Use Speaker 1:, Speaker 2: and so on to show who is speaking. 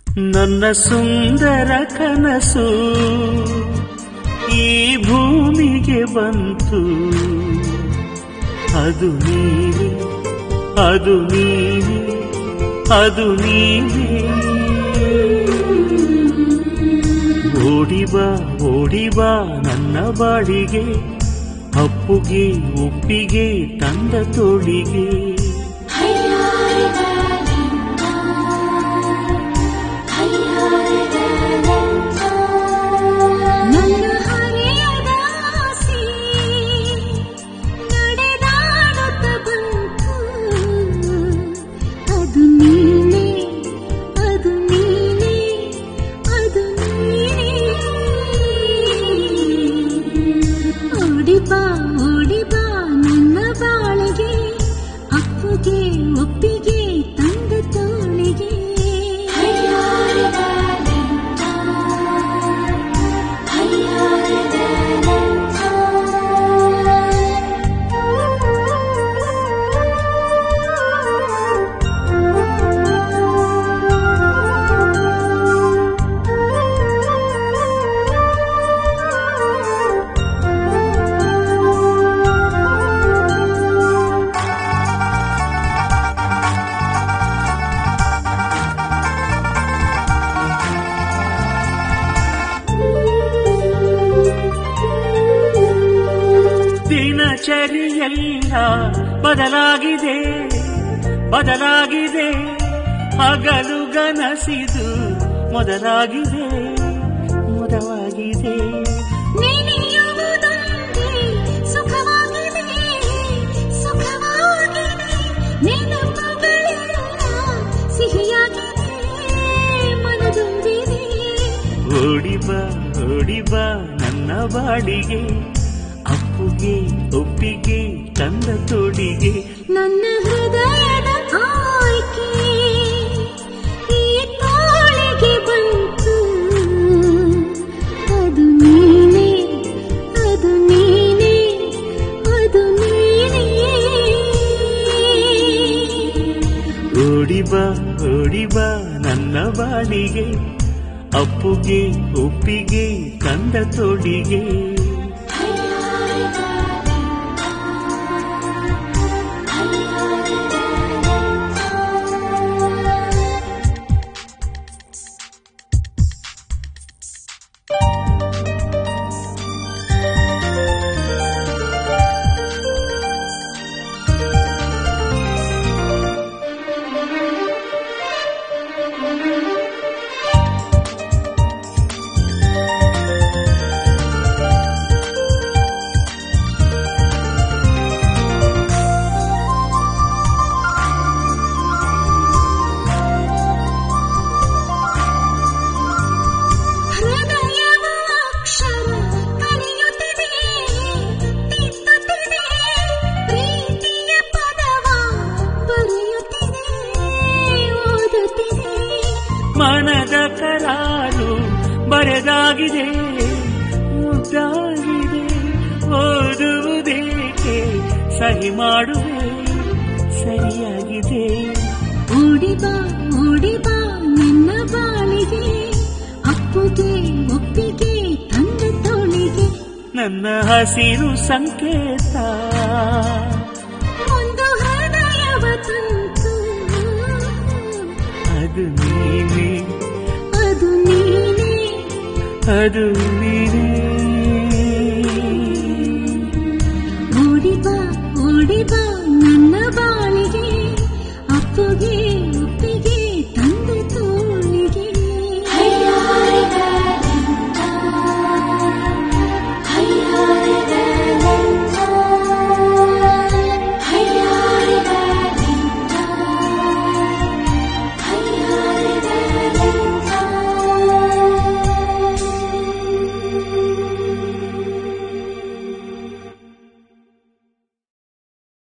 Speaker 1: ನನ್ನ ಸುಂದರ ಕನಸು ಈ ಭೂಮಿಗೆ ಬಂತು ಅದು ನೀನೆ ಅದು ನೀನೆ ಅದು ನೀನೆ ಓಡಿಬಾ ಓಡಿಬಾ ನನ್ನ ಬಾಳಿಗೆ ಅಪ್ಪುಗೆ ಒಪ್ಪಿಗೆ ತಂದ ತೋಳಿಗೆ
Speaker 2: ನನ್ನ ಹರೆಯದ ಆಸೆ ನಡೆದಾಡುತ್ತ ಬಂತು ಅದು ನೀನೇ ಅದು ನೀನೇ ಅದು ನೀನೇ ಓಡಿಬಾ ಓಡಿಬಾ ನನ್ನ ಬಾಳಿಗೆ ಅಪ್ಪುಗೆ ಒಪ್ಪಿಗೆ ತಂದ ತೋಳಿಗೆ
Speaker 1: ದಿನಚರಿಯೆಲ್ಲ ಬದಲಾಗಿದೆ ಬದಲಾಗಿದೆ ಹಗಲು ಗನಸಿದು ಮೊದಲಾಗಿದೆ ಮೊದಲಾಗಿದೆ
Speaker 2: ನೆನೆಯುವುದೊಂದೇ ಸುಖವಾಗಿದೆ ಸುಖವಾಗಿದೆ ನೆನಪುಗಳೆಲ್ಲ ಸಿಹಿಯಾಗಿದೆ ಮನದೊಂದಿದೆ
Speaker 1: ಓಡಿಬಾ ಓಡಿಬಾ ನನ್ನ ಬಾಳಿಗೆ ಅಪ್ಪುಗೆ ಒಪ್ಪಿಗೆ ತಂದ ತೋಡಿಗೆ
Speaker 2: ನನ್ನ ಹೃದಯದ ಆಯ್ಕೆ ಈ ತಾಳಿಗೆ ಬಂತು ಅದು ನೀನೇ ಅದು ನೀನೇ ಅದು ನೀನೇ
Speaker 1: ಓಡಿಬಾ ಓಡಿಬಾ ನನ್ನ ಬಾಳಿಗೆ ಅಪ್ಪುಗೆ ಒಪ್ಪಿಗೆ ತಂದ ತೋಡಿಗೆ
Speaker 2: ಹೃದಯವ ಅಕ್ಷರ ಕಲಿಯುತ್ತಿದೆ ತಿದ್ದುತ್ತಿದೆ ಪ್ರೀತಿಯ ಪದವ ಬರೆಯುತ್ತಿದೆ ಓದುತ್ತಿದೆ
Speaker 1: ಮನದ ಕರಾರು ಬರೆದಾಗಿದೆ ಮುದ್ದಾಗಿದೆ ಓದುವುದೇಕೆ ಸಹಿ ಮಾಡುವೆ ಸರಿಯಾಗಿದೆ
Speaker 2: ಓಡಿಬಾ ಓಡಿಬಾ ನನ್ನ ಬಾಳಿಗೆ ಅಪ್ಪುಗೆ ಒಪ್ಪಿಗೆ ತಂದ ತೋಳಿಗೆ
Speaker 1: ನನ್ನ ಹಸಿರು ಸಂಕೇತ
Speaker 2: ಒಂದು ಹೃದಯವ ತಂತು
Speaker 1: ಅದು ನೀನೆ
Speaker 2: ಅದು ನೀನೇ
Speaker 1: ಅದು ನೀನೆ